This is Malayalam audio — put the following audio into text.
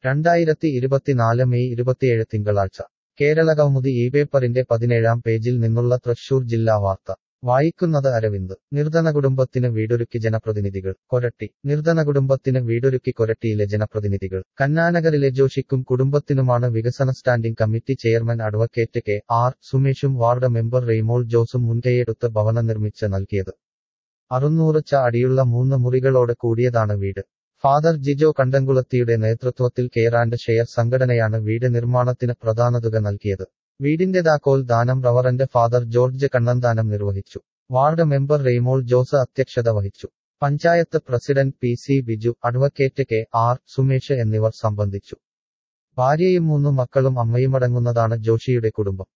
രണ്ടായിരത്തി ഇരുപത്തിനാല് മെയ് ഇരുപത്തിയേഴ് തിങ്കളാഴ്ച കേരള കൗമുദി ഈ പേപ്പറിന്റെ പതിനേഴാം പേജിൽ നിന്നുള്ള തൃശൂർ ജില്ലാ വാർത്ത വായിക്കുന്നത് അരവിന്ദ് നിർധന കുടുംബത്തിന് വീടൊരുക്കി ജനപ്രതിനിധികൾ കൊരട്ടി നിർധന കുടുംബത്തിന് വീടൊരുക്കി കൊരട്ടിയിലെ ജനപ്രതിനിധികൾ കന്നാനഗറിലെ ജോഷിക്കും കുടുംബത്തിനുമാണ് വികസന standing committee chairman advocate K R സുമേഷും വാർഡ് മെമ്പർ റെയ്മോൾ ജോസും മുൻകൈയെടുത്ത് ഭവനം നിർമ്മിച്ച് നൽകിയത് അറുന്നൂറ് ച അടിയുള്ള മൂന്ന് മുറികളോട് കൂടിയതാണ് വീട് ഫാദർ ജിജോ കണ്ടംകുളത്തിയുടെ നേതൃത്വത്തിൽ കെയർ ആൻഡ് ഷെയർ സംഘടനയാണ് വീട് നിർമ്മാണത്തിന് പ്രധാന തുക നൽകിയത് വീടിന്റെ താക്കോൽ ദാനം റവറന്റ് ഫാദർ ജോർജ് കണ്ണന്താനം നിർവഹിച്ചു വാർഡ് മെമ്പർ റെയ്മോൾ ജോസ് അധ്യക്ഷത വഹിച്ചു panchayat president P C Biju advocate K R Sumesh എന്നിവർ സംബന്ധിച്ചു ഭാര്യയും മൂന്നു മക്കളും അമ്മയുമടങ്ങുന്നതാണ് ജോഷിയുടെ കുടുംബം